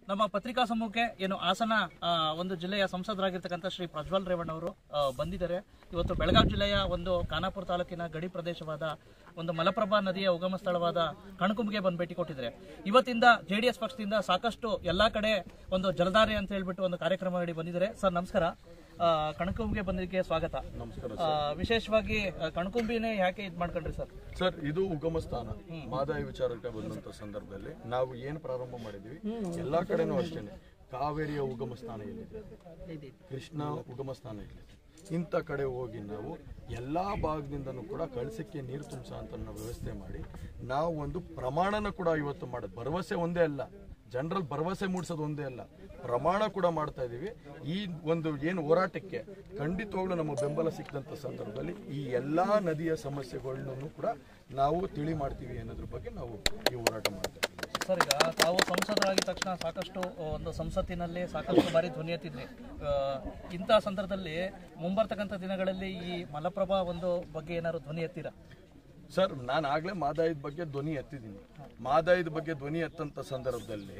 ನಮ್ಮ ಪತ್ರಿಕಾ ಸಮೂಹಕ್ಕೆ ಏನು ಹಾಸನ ಆ, ಒಂದು ಜಿಲ್ಲೆಯ ಸಂಸದರಾಗಿರ್ತಕ್ಕಂಥ ಶ್ರೀ ಪ್ರಜ್ವಲ್ ರೇವಣ್ಣ ಅವರು ಆ, ಬಂದಿದ್ದಾರೆ ಇವತ್ತು ಬೆಳಗಾವಿ ಜಿಲ್ಲೆಯ ಒಂದು ಖಾನಾಪುರ ತಾಲೂಕಿನ ಗಡಿ ಪ್ರದೇಶವಾದ ಒಂದು ಮಲಪ್ರಭಾ ನದಿಯ ಉಗಮ ಸ್ಥಳವಾದ ಕಣಕುಂಬಿಗೆ ಬಂದು ಭೇಟಿ ಕೊಟ್ಟಿದ್ದಾರೆ ಇವತ್ತಿಂದ ಜೆಡಿಎಸ್ ಪಕ್ಷದಿಂದ ಸಾಕಷ್ಟು ಎಲ್ಲಾ ಕಡೆ ಒಂದು ಜಲಧಾರೆ ಅಂತ ಹೇಳ್ಬಿಟ್ಟು ಒಂದು ಕಾರ್ಯಕ್ರಮ ಮಾಡಿ ಬಂದಿದ್ದಾರೆ ಸರ್ ನಮಸ್ಕಾರ ಆ, ಕಣಕುಂಬಿಗೆ ಬಂದಿದ್ದಕ್ಕೆ ಸ್ವಾಗತ ನಮಸ್ಕಾರ ಆ, ವಿಶೇಷವಾಗಿ ಆ, ಕಣಕುಂಬಿನೇ ಯಾಕೆ ಇದು ಮಾಡ್ಕೊಂಡ್ರಿ ಸರ್ ಸರ್ ಇದು ಉಗಮ ಸ್ಥಾನ ಮಾದಾಯ ವಿಚಾರಕ್ಕೆ ಬಂದಂತ ಸಂದರ್ಭದಲ್ಲಿ ನಾವು ಏನು ಪ್ರಾರಂಭ ಮಾಡಿದ್ವಿ ಎಲ್ಲಾ ಕಡೆನೂ ಅಷ್ಟೇನೆ ಕಾವೇರಿಯ ಉಗಮ ಸ್ಥಾನ ಎಲ್ಲಿದೆ ಕೃಷ್ಣ ಉಗಮ ಸ್ಥಾನ ಎಲ್ಲಿದೆ ಇಂಥ ಕಡೆ ಹೋಗಿ ನಾವು ಎಲ್ಲಾ ಭಾಗದಿಂದನೂ ಕೂಡ ಕಳಸಕ್ಕೆ ನೀರು ತುಂಬಿಸೋ ಅಂತ ನಾವು ವ್ಯವಸ್ಥೆ ಮಾಡಿ ನಾವು ಒಂದು ಪ್ರಮಾಣನ ಕೂಡ ಇವತ್ತು ಮಾಡೋದು ಭರವಸೆ ಒಂದೇ ಅಲ್ಲ ಜನರಲ್ ಭರವಸೆ ಮೂಡಿಸೋದು ಒಂದೇ ಅಲ್ಲ ಪ್ರಮಾಣ ಕೂಡ ಮಾಡ್ತಾ ಇದೀವಿ ಈ ಒಂದು ಏನು ಹೋರಾಟಕ್ಕೆ ಖಂಡಿತವಾಗ್ಲೂ ನಮ್ಮ ಬೆಂಬಲ ಸಿಕ್ಕಂತ ಸಂದರ್ಭದಲ್ಲಿ ಈ ಎಲ್ಲಾ ನದಿಯ ಸಮಸ್ಯೆಗಳನ್ನು ಕೂಡ ನಾವು ತಿಳಿ ಮಾಡ್ತೀವಿ ಅನ್ನೋದ್ರ ಬಗ್ಗೆ ನಾವು ಈ ಹೋರಾಟ ಮಾಡ್ತಾ ಇದ್ದೀವಿ ಸರ್ ಈಗ ತಾವು ಸಂಸದರಾಗಿದ ತಕ್ಷಣ ಸಾಕಷ್ಟು ಒಂದು ಸಂಸತ್ತಿನಲ್ಲಿ ಸಾಕಷ್ಟು ಬಾರಿ ಧ್ವನಿ ಎತ್ತಿದ್ರಿ ಆ, ಇಂಥ ಸಂದರ್ಭದಲ್ಲಿ ಮುಂಬರ್ತಕ್ಕಂಥ ದಿನಗಳಲ್ಲಿ ಈ ಮಲಪ್ರಭಾ ಒಂದು ಬಗ್ಗೆ ಏನಾದ್ರು ಧ್ವನಿ ಎತ್ತೀರಾ ಸರ್ ನಾನು ಆಗ್ಲೇ ಮಾದಾಯದ ಬಗ್ಗೆ ಧ್ವನಿ ಎತ್ತಿದ್ದೀನಿ ಮಾದಾಯದ ಬಗ್ಗೆ ಧ್ವನಿ ಎತ್ತಂತ ಸಂದರ್ಭದಲ್ಲಿ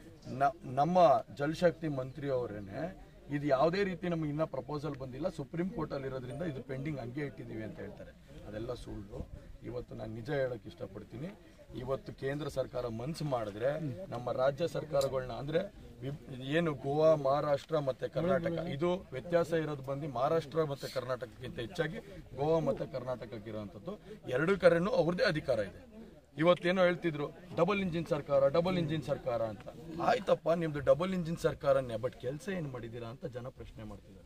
ನ- ನಮ್ಮ ಜಲಶಕ್ತಿ ಮಂತ್ರಿ ಅವರೇನೆ ಇದು ಯಾವುದೇ ರೀತಿ ನಮಗೆ ಇನ್ನ ಪ್ರಪೋಸಲ್ ಬಂದಿಲ್ಲ ಸುಪ್ರೀಂ ಕೋರ್ಟ್ ಅಲ್ಲಿ ಇರೋದ್ರಿಂದ ಇದು ಪೆಂಡಿಂಗ್ ಹಂಗೆ ಇಟ್ಟಿದೀವಿ ಅಂತ ಹೇಳ್ತಾರೆ ಅದೆಲ್ಲ ಸುಳ್ಳು ಇವತ್ತು ನಾನು ನಿಜ ಹೇಳಕ್ ಇಷ್ಟಪಡ್ತೀನಿ ಇವತ್ತು ಕೇಂದ್ರ ಸರ್ಕಾರ ಮನ್ಸು ಮಾಡಿದ್ರೆ ನಮ್ಮ ರಾಜ್ಯ ಸರ್ಕಾರಗಳನ್ನ ಅಂದ್ರೆ ವಿಬ್- ಏನು ಗೋವಾ ಮಹಾರಾಷ್ಟ್ರ ಮತ್ತೆ ಕರ್ನಾಟಕ ಇದು ವ್ಯತ್ಯಾಸ ಇರೋದು ಬಂದು ಮಹಾರಾಷ್ಟ್ರ ಮತ್ತೆ ಕರ್ನಾಟಕಕ್ಕಿಂತ ಹೆಚ್ಚಾಗಿ ಗೋವಾ ಮತ್ತೆ ಕರ್ನಾಟಕಕ್ಕೆ ಇರೋಂಥದ್ದು ಎರಡು ಕಡೆನೂ ಅವ್ರದ್ದೇ ಅಧಿಕಾರ ಇದೆ ಇವತ್ತೇನೋ ಹೇಳ್ತಿದ್ರು ಡಬಲ್ ಇಂಜಿನ್ ಸರ್ಕಾರ ಡಬಲ್ ಇಂಜಿನ್ ಸರ್ಕಾರ ಅಂತ ಆಯ್ತಪ್ಪ ನಿಮ್ದು ಡಬಲ್ ಇಂಜಿನ್ ಸರ್ಕಾರನೇ ಬಟ್ ಕೆಲಸ ಏನ್ ಮಾಡಿದೀರಾ ಅಂತ ಜನ ಪ್ರಶ್ನೆ ಮಾಡ್ತಿದ್ದಾರೆ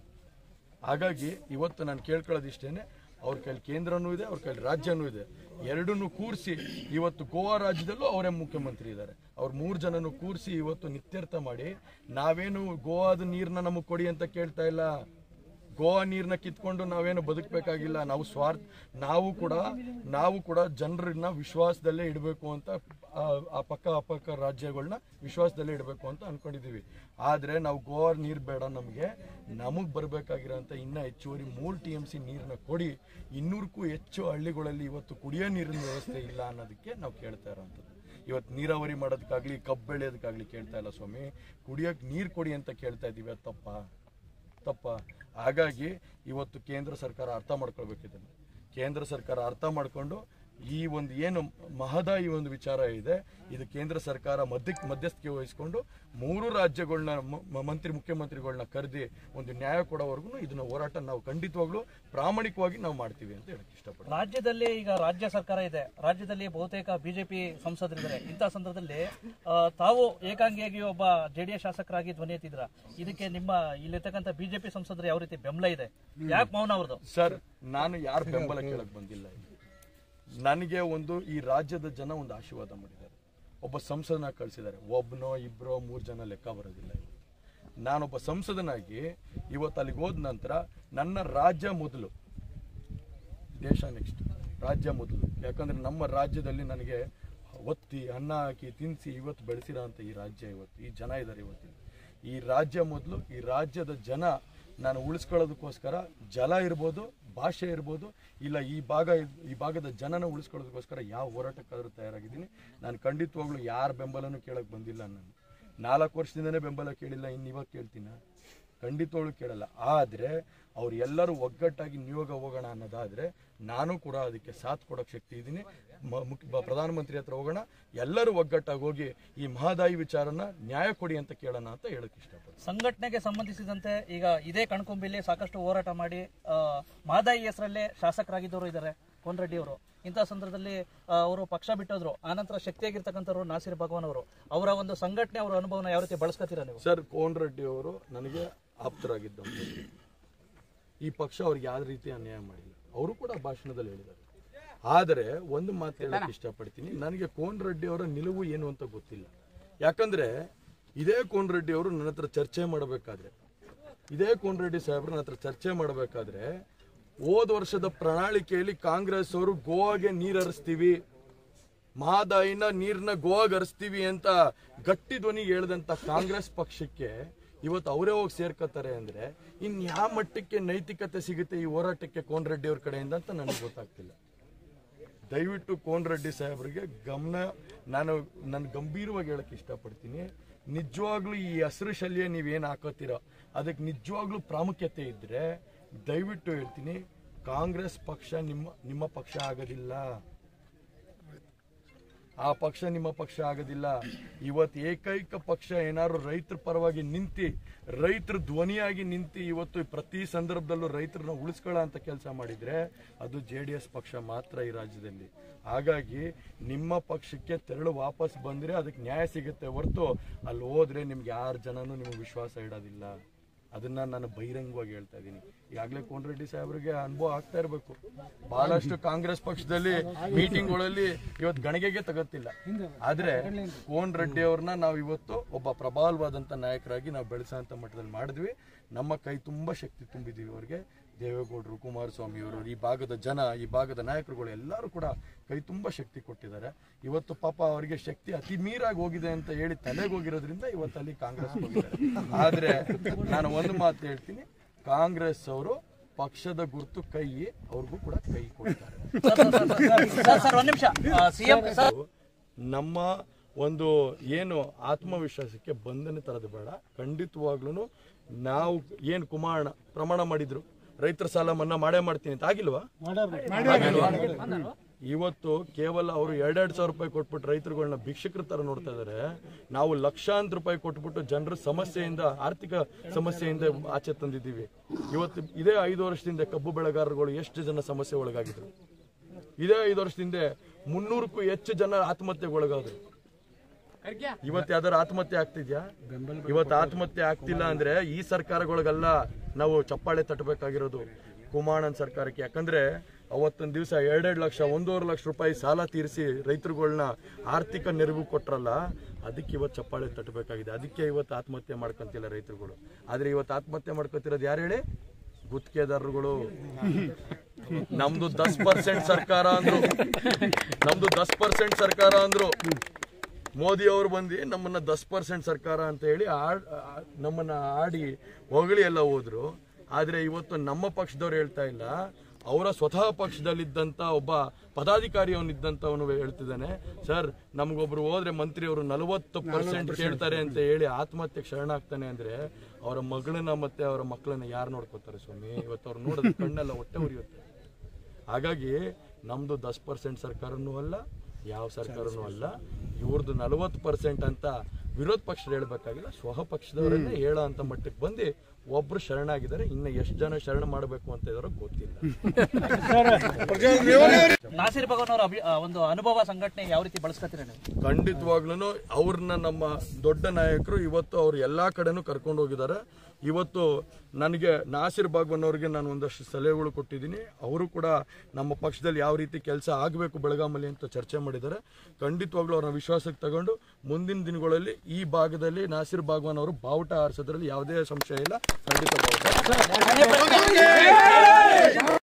ಹಾಗಾಗಿ ಇವತ್ತು ನಾನು ಕೇಳ್ಕೊಳ್ಳೋದು ಇಷ್ಟೇನೆ ಅವ್ರ ಕೈಲಿ ಕೇಂದ್ರನೂ ಇದೆ ಅವ್ರ ಕೈಲಿ ರಾಜ್ಯನೂ ಇದೆ ಎರಡನ್ನೂ ಕೂರಿಸಿ ಇವತ್ತು ಗೋವಾ ರಾಜ್ಯದಲ್ಲೂ ಅವರೇ ಮುಖ್ಯಮಂತ್ರಿ ಇದ್ದಾರೆ ಅವ್ರ ಮೂರು ಜನನು ಕೂರಿಸಿ ಇವತ್ತು ನಿತ್ಯರ್ಥ ಮಾಡಿ ನಾವೇನು ಗೋವಾದ ನೀರನ್ನ ನಮಗೆ ಕೊಡಿ ಅಂತ ಕೇಳ್ತಾ ಇಲ್ಲ ಗೋವಾ ನೀರನ್ನ ಕಿತ್ಕೊಂಡು ನಾವೇನು ಬದುಕಬೇಕಾಗಿಲ್ಲ ನಾವು ಸ್ವಾರ್ಥ ನಾವು ಕೂಡ ನಾವು ಕೂಡ ಜನರನ್ನ ವಿಶ್ವಾಸದಲ್ಲೇ ಇಡಬೇಕು ಅಂತ ಆ- ಆ ಪಕ್ಕ ಅಪಕ್ಕ ರಾಜ್ಯಗಳನ್ನ ವಿಶ್ವಾಸದಲ್ಲೇ ಇಡಬೇಕು ಅಂತ ಅನ್ಕೊಂಡಿದೀವಿ ಆದ್ರೆ ನಾವು ಗೋವಾ ನೀರು ಬೇಡ ನಮಗೆ ನಮಗ್ ಬರ್ಬೇಕಾಗಿರೋಂಥ ಇನ್ನ ಹೆಚ್ಚುವರಿ ಮೂರು ಟಿ ಎಂ ಸಿ ನೀರನ್ನ ಕೊಡಿ ಇನ್ನೂರಕ್ಕೂ ಹೆಚ್ಚು ಹಳ್ಳಿಗಳಲ್ಲಿ ಇವತ್ತು ಕುಡಿಯೋ ನೀರಿನ ವ್ಯವಸ್ಥೆ ಇಲ್ಲ ಅನ್ನೋದಕ್ಕೆ ನಾವು ಕೇಳ್ತಾ ಇರೋಂಥದ್ದು ಇವತ್ತು ನೀರಾವರಿ ಮಾಡೋದಕ್ಕಾಗ್ಲಿ ಕಬ್ಬು ಬೆಳೆಯೋದಕ್ಕಾಗ್ಲಿ ಕೇಳ್ತಾ ಇಲ್ಲ ಸ್ವಾಮಿ ಕುಡಿಯೋಕ್ ನೀರು ಕೊಡಿ ಅಂತ ಕೇಳ್ತಾ ಇದೀವಿ ಅದು ತಪ್ಪಾ ತಪ್ಪ ಹಾಗಾಗಿ ಇವತ್ತು ಕೇಂದ್ರ ಸರ್ಕಾರ ಅರ್ಥ ಮಾಡ್ಕೊಳ್ಬೇಕಿದೆ ಕೇಂದ್ರ ಸರ್ಕಾರ ಅರ್ಥ ಮಾಡ್ಕೊಂಡು ಈ ಒಂದು ಏನು ಮಹದಾಯಿ ಒಂದು ವಿಚಾರ ಇದೆ ಇದು ಕೇಂದ್ರ ಸರ್ಕಾರ ಮಧ್ಯಕ್ಕೆ ಮಧ್ಯಸ್ಥಿಕೆ ವಹಿಸ್ಕೊಂಡು ಮೂರು ರಾಜ್ಯಗಳನ್ನ ಮ- ಮ- ಮಂತ್ರಿ ಮುಖ್ಯಮಂತ್ರಿಗಳನ್ನ ಕರೆದಿ ಒಂದು ನ್ಯಾಯ ಕೊಡೋವರೆಗೂ ಇದನ್ನ ಹೋರಾಟ ನಾವು ಖಂಡಿತವಾಗ್ಲೂ ಪ್ರಾಮಾಣಿಕವಾಗಿ ನಾವು ಮಾಡ್ತೀವಿ ಅಂತ ಹೇಳಕ್ ಇಷ್ಟಪಡ್ತೀನಿ ರಾಜ್ಯದಲ್ಲಿ ಈಗ ರಾಜ್ಯ ಸರ್ಕಾರ ಇದೆ ರಾಜ್ಯದಲ್ಲಿ ಬಹುತೇಕ ಬಿಜೆಪಿ ಸಂಸದರಿದ್ದಾರೆ ಇಂಥ ಸಂದರ್ಭದಲ್ಲಿ ಆ, ತಾವು ಏಕಾಂಗಿಯಾಗಿ ಒಬ್ಬ ಜೆಡಿಎಸ್ ಶಾಸಕರಾಗಿ ಧ್ವನಿ ಎತ್ತಿದ್ರ ಇದಕ್ಕೆ ನಿಮ್ಮ ಇಲ್ಲಿರ್ತಕ್ಕಂಥ ಬಿಜೆಪಿ ಸಂಸದರು ಯಾವ ರೀತಿ ಬೆಂಬಲ ಇದೆ ಯಾಕೆ ಮೌನ ಅವ್ರದ್ದು ಸರ್ ನಾನು ಯಾರ ಬೆಂಬಲ ಕೇಳಕ್ ಬಂದಿಲ್ಲ ಇಲ್ಲಿ ನನಗೆ ಒಂದು ಈ ರಾಜ್ಯದ ಜನ ಒಂದು ಆಶೀರ್ವಾದ ಮಾಡಿದ್ದಾರೆ ಒಬ್ಬ ಸಂಸದನ ಕಳಿಸಿದ್ದಾರೆ ಒಬ್ಬನೋ ಇಬ್ಬರೋ ಮೂರು ಜನ ಲೆಕ್ಕ ಬರೋದಿಲ್ಲ ಇಲ್ಲಿ. ನಾನೊಬ್ಬ ಸಂಸದನಾಗಿ ಇವತ್ತು ಅಲ್ಲಿಗೆ ಹೋದ ನಂತರ ನನ್ನ ರಾಜ್ಯ ಮೊದಲು ದೇಶ ನೆಕ್ಸ್ಟ್ ರಾಜ್ಯ ಮೊದಲು ಯಾಕಂದ್ರೆ ನಮ್ಮ ರಾಜ್ಯದಲ್ಲಿ ನನಗೆ ಒತ್ತಿ ಅನ್ನ ಹಾಕಿ ತಿನ್ನಿಸಿ ಇವತ್ತು ಬೆಳೆಸಿರೋ ಅಂತ ಈ ರಾಜ್ಯ ಇವತ್ತು ಈ ಜನ ಇದ್ದಾರೆ ಇವತ್ತು ಈ ರಾಜ್ಯ ಮೊದಲು ಈ ರಾಜ್ಯದ ಜನ ನಾನು ಉಳಿಸ್ಕೊಳ್ಳೋದಕ್ಕೋಸ್ಕರ ಜಲ ಇರ್ಬೋದು ಭಾಷೆ ಇರ್ಬೋದು ಇಲ್ಲ ಈ ಭಾಗ ಈ ಭಾಗದ ಜನನ ಉಳಿಸ್ಕೊಳ್ಳೋದಕ್ಕೋಸ್ಕರ ಯಾವ ಹೋರಾಟಕ್ಕಾದ್ರೂ ತಯಾರಾಗಿದ್ದೀನಿ ನಾನು ಖಂಡಿತವಾಗ್ಲೂ ಯಾರ ಬೆಂಬಲನೂ ಕೇಳಕ್ ಬಂದಿಲ್ಲ ನಾನು ನಾಲ್ಕು ವರ್ಷದಿಂದನೇ ಬೆಂಬಲ ಕೇಳಿಲ್ಲ ಇನ್ನು ಇವಾಗ ಕೇಳ್ತೀನ ಖಂಡಿತವಾಗ್ಲೂ ಕೇಳಲ್ಲ ಆದ್ರೆ ಅವ್ರು ಎಲ್ಲರೂ ಒಗ್ಗಟ್ಟಾಗಿ ನಿಯೋಗ ಹೋಗೋಣ ಅನ್ನೋದಾದ್ರೆ ನಾನು ಕೂಡ ಅದಕ್ಕೆ ಸಾಥ್ ಕೊಡೋಕೆ ಶಕ್ತಿ ಇದ್ದೀನಿ ಮ- ಮುಖ್ಯ- ಬ- ಪ್ರಧಾನಮಂತ್ರಿ ಹತ್ರ ಹೋಗೋಣ ಎಲ್ಲರೂ ಒಗ್ಗಟ್ಟಾಗಿ ಹೋಗಿ ಈ ಮಹದಾಯಿ ವಿಚಾರನ ನ್ಯಾಯ ಕೊಡಿ ಅಂತ ಕೇಳೋಣ ಅಂತ ಹೇಳಕ್ ಇಷ್ಟಪಡ್ತೀನಿ ಸಂಘಟನೆಗೆ ಸಂಬಂಧಿಸಿದಂತೆ ಈಗ ಇದೇ ಕಣ್ಕೊಂಬಿಲಿ ಸಾಕಷ್ಟು ಹೋರಾಟ ಮಾಡಿ ಆ, ಮಾದಾಯಿ ಹೆಸರಲ್ಲೇ ಶಾಸಕರಾಗಿದ್ದವರು ಇದ್ದಾರೆ ಕೋನ್ರೆಡ್ಡಿ ಅವರು ಇಂಥ ಸಂದರ್ಭದಲ್ಲಿ ಆ, ಅವರು ಪಕ್ಷ ಬಿಟ್ಟೋದ್ರು ಆನಂತರ ಶಕ್ತಿಯಾಗಿರ್ತಕ್ಕಂಥವ್ರು ನಾಸಿರ್ ಭಗವಾನ್ ಅವರು ಅವರ ಒಂದು ಸಂಘಟನೆ ಅವರ ಅನುಭವನ ಯಾವ ರೀತಿ ಬಳಸ್ಕೊತೀರಾ ನೀವು ಸರ್ ಕೋನ್ ರೆಡ್ಡಿ ಅವರು ನನಗೆ ಆಪ್ತರಾಗಿದ್ದಂತೆ ಈ ಪಕ್ಷ ಅವ್ರಿಗೆ ಯಾವ ರೀತಿ ಅನ್ಯಾಯ ಮಾಡಿಲ್ಲ ಅವರು ಕೂಡ ಭಾಷಣದಲ್ಲಿ ಹೇಳಿದ್ದಾರೆ ಆದರೆ ಒಂದು ಮಾತು ಹೇಳಕ್ ಇಷ್ಟಪಡ್ತೀನಿ ನನಗೆ ಕೋನ್ ರೆಡ್ಡಿ ಅವರ ನಿಲುವು ಏನು ಅಂತ ಗೊತ್ತಿಲ್ಲ ಯಾಕಂದ್ರೆ ಇದೇ ಕೋನ್ ರೆಡ್ಡಿ ಅವರು ನನ್ನ ಹತ್ರ ಚರ್ಚೆ ಮಾಡಬೇಕಾದ್ರೆ ಇದೇ ಕೋನ್ ರೆಡ್ಡಿ ಸಾಹೇಬ್ರು ನನ್ನ ಹತ್ರ ಚರ್ಚೆ ಮಾಡಬೇಕಾದ್ರೆ ಹೋದ ವರ್ಷದ ಪ್ರಣಾಳಿಕೆಯಲ್ಲಿ ಕಾಂಗ್ರೆಸ್ ಅವರು ಗೋವಾಗೆ ನೀರು ಹರಿಸ್ತೀವಿ ಮಹಾದಾಯಿನ ನೀರ್ನ ಗೋವಾಗ್ ಹರಿಸ್ತೀವಿ ಅಂತ ಗಟ್ಟಿ ಧ್ವನಿ ಹೇಳ್ದಂತ ಕಾಂಗ್ರೆಸ್ ಪಕ್ಷಕ್ಕೆ ಇವತ್ತು ಅವರೇ ಹೋಗಿ ಸೇರ್ಕೋತಾರೆ ಅಂದ್ರೆ ಇನ್ ಯಾವ ಮಟ್ಟಕ್ಕೆ ನೈತಿಕತೆ ಸಿಗುತ್ತೆ ಈ ಹೋರಾಟಕ್ಕೆ ಕೋನ್ ರೆಡ್ಡಿ ಅವ್ರ ಕಡೆಯಿಂದ ಅಂತ ನನಗೆ ಗೊತ್ತಾಗ್ತಿಲ್ಲ ದಯವಿಟ್ಟು ಕೋನ್ ರೆಡ್ಡಿ ಸಾಹೇಬ್ರಿಗೆ ಗಮನ ನಾನು ನಾನು ಗಂಭೀರವಾಗಿ ಹೇಳಕ್ ಇಷ್ಟಪಡ್ತೀನಿ ನಿಜವಾಗ್ಲೂ ಈ ಹಸಿರು ಶಲ್ಯ ನೀವೇನು ಹಾಕೋತೀರೋ ಅದಕ್ಕೆ ನಿಜವಾಗ್ಲೂ ಪ್ರಾಮುಖ್ಯತೆ ಇದ್ರೆ ದಯವಿಟ್ಟು ಹೇಳ್ತೀನಿ ಕಾಂಗ್ರೆಸ್ ಪಕ್ಷ ನಿಮ್ಮ ನಿಮ್ಮ ಪಕ್ಷ ಆಗೋದಿಲ್ಲ ಆ ಪಕ್ಷ ನಿಮ್ಮ ಪಕ್ಷ ಆಗೋದಿಲ್ಲ ಇವತ್ತು ಏಕೈಕ ಪಕ್ಷ ಏನಾದ್ರು ರೈತರ ಪರವಾಗಿ ನಿಂತಿ ರೈತರ ಧ್ವನಿಯಾಗಿ ನಿಂತು ಇವತ್ತು ಪ್ರತಿ ಸಂದರ್ಭದಲ್ಲೂ ರೈತರನ್ನ ಉಳಿಸ್ಕೊಳ್ಳೋ ಅಂತ ಕೆಲಸ ಮಾಡಿದ್ರೆ ಅದು ಜೆ ಡಿ ಎಸ್ ಪಕ್ಷ ಮಾತ್ರ ಈ ರಾಜ್ಯದಲ್ಲಿ ಹಾಗಾಗಿ ನಿಮ್ಮ ಪಕ್ಷಕ್ಕೆ ತೆರಳು ವಾಪಸ್ ಬಂದ್ರೆ ಅದಕ್ಕೆ ನ್ಯಾಯ ಸಿಗುತ್ತೆ ಹೊರತು ಅಲ್ಲಿ ಹೋದ್ರೆ ನಿಮ್ಗೆ ಯಾರ ಜನನೂ ನಿಮ್ಗೆ ವಿಶ್ವಾಸ ಇಡೋದಿಲ್ಲ ಅದನ್ನ ನಾನು ಬಹಿರಂಗವಾಗಿ ಹೇಳ್ತಾ ಇದ್ದೀನಿ ಈಗಾಗಲೇ ಕೋನರೆಡ್ಡಿ ಸಾಹೇಬ್ರಿಗೆ ಅನುಭವ ಆಗ್ತಾ ಇರಬೇಕು ಬಹಳಷ್ಟು ಕಾಂಗ್ರೆಸ್ ಪಕ್ಷದಲ್ಲಿ ಮೀಟಿಂಗ್ಗಳಲ್ಲಿ ಇವತ್ತು ಗಣಿಗೆಗೆ ತಗೋತಿಲ್ಲ ಆದ್ರೆ ಕೋನ್ ರೆಡ್ಡಿ ಅವ್ರನ್ನ ನಾವು ಇವತ್ತು ಒಬ್ಬ ಪ್ರಬಲವಾದಂತ ನಾಯಕರಾಗಿ ನಾವು ಬೆಳೆಸೋಂತ ಮಟ್ಟದಲ್ಲಿ ಮಾಡಿದ್ವಿ ನಮ್ಮ ಕೈ ತುಂಬಾ ಶಕ್ತಿ ತುಂಬಿದೀವಿ ಅವ್ರಿಗೆ ದೇವೇಗೌಡರು ಕುಮಾರಸ್ವಾಮಿ ಅವರು ಈ ಭಾಗದ ಜನ ಈ ಭಾಗದ ನಾಯಕರುಗಳು ಎಲ್ಲರೂ ಕೂಡ ಕೈ ತುಂಬಾ ಶಕ್ತಿ ಕೊಟ್ಟಿದ್ದಾರೆ ಇವತ್ತು ಪಾಪ ಅವರಿಗೆ ಶಕ್ತಿ ಅತಿ ಮೀರಾಗಿ ಹೋಗಿದೆ ಅಂತ ಹೇಳಿ ತಲೆಗೆ ಹೋಗಿರೋದ್ರಿಂದ ಇವತ್ತು ಅಲ್ಲಿ ಕಾಂಗ್ರೆಸ್ ಹೋಗಿದ್ದಾರೆ ಆದ್ರೆ ನಾನು ಒಂದು ಮಾತು ಹೇಳ್ತೀನಿ ಕಾಂಗ್ರೆಸ್ ಅವರು ಪಕ್ಷದ ಗುರುತು ಕೈ ಅವ್ರಿಗೂ ಕೂಡ ಕೈ ಕೊಡ್ತಾರೆ ಸರ್ ಸರ್ ಒಂದ್ ನಿಮಿಷ ಸಿಎಂ ಸರ್ ನಮ್ಮ ಒಂದು ಏನು ಆತ್ಮವಿಶ್ವಾಸಕ್ಕೆ ಬಂಧನ ತರದು ಬೇಡ ಖಂಡಿತವಾಗ್ಲೂ ನಾವು ಏನು ಕುಮಾರಣ ಪ್ರಮಾಣ ಮಾಡಿದ್ರು ರೈತರ ಸಾಲ ಮನ್ನಾ ಮಾಡೇ ಮಾಡ್ತೀನಿ ಅಂತ ಆಗಿಲ್ವಾ ಆಗಿಲ್ವಾ? ಇವತ್ತು ಕೇವಲ ಅವರು ಎರಡೆರಡು ಸಾವಿರ ರೂಪಾಯಿ ಕೊಟ್ಬಿಟ್ಟು ರೈತರುಗಳನ್ನ ಭಿಕ್ಷಕರ ತರ ನೋಡ್ತಾ ಇದಾರೆ ನಾವು ಲಕ್ಷಾಂತರ ರೂಪಾಯಿ ಕೊಟ್ಬಿಟ್ಟು ಜನರ ಸಮಸ್ಯೆಯಿಂದ ಆರ್ಥಿಕ ಸಮಸ್ಯೆಯಿಂದ ಆಚೆ ತಂದಿದ್ದೀವಿ ಇವತ್ತು ಇದೇ ಐದು ವರ್ಷದಿಂದ ಕಬ್ಬು ಬೆಳೆಗಾರರುಗಳು ಎಷ್ಟು ಜನ ಸಮಸ್ಯೆ ಒಳಗಾಗಿದ್ರು ಇದೇ ಐದು ವರ್ಷದಿಂದ ಮುನ್ನೂರಕ್ಕೂ ಹೆಚ್ಚು ಜನ ಆತ್ಮಹತ್ಯೆಗೆ ಒಳಗಾದ್ರು ಇವತ್ತು ಯಾವ್ದಾರ ಆತ್ಮಹತ್ಯೆ ಆಗ್ತಿದ್ಯಾ ಇವತ್ತು ಆತ್ಮಹತ್ಯೆ ಆಗ್ತಿಲ್ಲ ಅಂದ್ರೆ ಈ ಸರ್ಕಾರಗಳಿಗೆಲ್ಲ ನಾವು ಚಪ್ಪಾಳೆ ತಟ್ಟಬೇಕಾಗಿರೋದು ಕುಮಾರಣ್ಣನ್ ಸರ್ಕಾರಕ್ಕೆ ಯಾಕಂದ್ರೆ ಅವತ್ತೊಂದ್ ದಿವಸ ಎರಡೆರಡು ಲಕ್ಷ ಒಂದೂವರೆ ಲಕ್ಷ ರೂಪಾಯಿ ಸಾಲ ತೀರಿಸಿ ರೈತರುಗಳನ್ನ ಆರ್ಥಿಕ ನೆರವು ಕೊಟ್ರಲ್ಲ ಅದಕ್ಕೆ ಇವತ್ತು ಚಪ್ಪಾಳೆ ತಟ್ಟಬೇಕಾಗಿದೆ ಅದಕ್ಕೆ ಇವತ್ತು ಆತ್ಮಹತ್ಯೆ ಮಾಡ್ಕೊಂತಿಲ್ಲ ರೈತರುಗಳು ಆದ್ರೆ ಇವತ್ತು ಆತ್ಮಹತ್ಯೆ ಮಾಡ್ಕೊತಿರೋದು ಯಾರು ಹೇಳಿ ಗುತ್ತಿಗೆದಾರರುಗಳು ನಮ್ದು ದಸ್ ಪರ್ಸೆಂಟ್ ಸರ್ಕಾರ ಅಂದ್ರು ನಮ್ದು ದಸ್ ಪರ್ಸೆಂಟ್ ಸರ್ಕಾರ ಅಂದ್ರು ಮೋದಿ ಅವರು ಬಂದು ನಮ್ಮನ್ನ ದಸ್ ಪರ್ಸೆಂಟ್ ಸರ್ಕಾರ ಅಂತ ಹೇಳಿ ಆಡ್- ಆ- ನಮ್ಮನ್ನ ಆಡಿ ಹೊಗಳಿ ಎಲ್ಲ ಹೋದ್ರು ಆದ್ರೆ ಇವತ್ತು ನಮ್ಮ ಪಕ್ಷದವ್ರು ಹೇಳ್ತಾ ಇಲ್ಲ ಅವರ ಸ್ವತಃ ಪಕ್ಷದಲ್ಲಿದ್ದಂತ ಒಬ್ಬ ಪದಾಧಿಕಾರಿ ಅವನಿದ್ದಂತವನು ಹೇಳ್ತಿದ್ದಾನೆ ಸರ್ ನಮಗೊಬ್ರು ಹೋದ್ರೆ ಮಂತ್ರಿ ಅವರು ನಲವತ್ತು ಪರ್ಸೆಂಟ್ ಕೇಳ್ತಾರೆ ಅಂತ ಹೇಳಿ ಆತ್ಮಹತ್ಯೆಗೆ ಶರಣಾಗ್ತಾನೆ ಅಂದ್ರೆ ಅವರ ಮಗಳನ್ನ ಮತ್ತೆ ಅವರ ಮಕ್ಕಳನ್ನ ಯಾರು ನೋಡ್ಕೋತಾರೆ ಸ್ವಾಮಿ ಇವತ್ತು ಅವ್ರು ನೋಡಿದ್ರೆ ಕಣ್ಣೆಲ್ಲ ಹೊಟ್ಟೆ ಉರಿಯುತ್ತೆ ಹಾಗಾಗಿ ನಮ್ದು ದಸ್ ಪರ್ಸೆಂಟ್ ಸರ್ಕಾರನೂ ಅಲ್ಲ ಯಾವ ಸರ್ಕಾರನೂ ಅಲ್ಲ ಇವ್ರದ್ದು ನಲವತ್ತು ಪರ್ಸೆಂಟ್ ಅಂತ ವಿರೋಧ ಪಕ್ಷ ಹೇಳ್ಬೇಕಾಗಿಲ್ಲ ಸ್ವಹ ಪಕ್ಷದವರನ್ನೇ ಹೇಳೋ ಅಂತ ಮಟ್ಟಕ್ಕೆ ಬಂದು ಒಬ್ರು ಶರಣಾಗಿದ್ದಾರೆ ಇನ್ನು ಎಷ್ಟು ಜನ ಶರಣ ಮಾಡಬೇಕು ಅಂತ ಇದಾರೋ ಗೊತ್ತಿಲ್ಲ ನಾಸಿರ್ ಭಗವಾನ್ ಅವರ ಅಭಿ- ಆ, ಒಂದು ಅನುಭವ ಸಂಘಟನೆ ಯಾವ ರೀತಿ ಬಳಸ್ಕೊತೀರ ನೀವು ಖಂಡಿತವಾಗ್ಲೂ ಅವ್ರನ್ನ ನಮ್ಮ ದೊಡ್ಡ ನಾಯಕರು ಇವತ್ತು ಅವ್ರು ಎಲ್ಲಾ ಕಡೆನೂ ಕರ್ಕೊಂಡು ಹೋಗಿದ್ದಾರೆ ಇವತ್ತು ನನಗೆ ನಾಸಿರ್ ಬಾಗ್ವನ್ ಅವ್ರಿಗೆ ನಾನು ಒಂದಷ್ಟು ಸಲಹೆಗಳು ಕೊಟ್ಟಿದ್ದೀನಿ ಅವರು ಕೂಡ ನಮ್ಮ ಪಕ್ಷದಲ್ಲಿ ಯಾವ ರೀತಿ ಕೆಲಸ ಆಗಬೇಕು ಬೆಳಗಾಮಲ್ಲಿ ಅಂತ ಚರ್ಚೆ ಮಾಡಿದ್ದಾರೆ ಖಂಡಿತವಾಗ್ಲೂ ಅವ್ರನ್ನ ವಿಶ್ವಾಸಕ್ಕೆ ತಗೊಂಡು ಮುಂದಿನ ದಿನಗಳಲ್ಲಿ ಈ ಭಾಗದಲ್ಲಿ ನಾಸಿರ್ ಬಾಗ್ವಾನ್ ಅವರು ಬಾವುಟ ಆರಿಸೋದ್ರಲ್ಲಿ ಯಾವುದೇ ಸಂಶಯ ಇಲ್ಲ ಖಂಡಿತ ಬಾವುಟ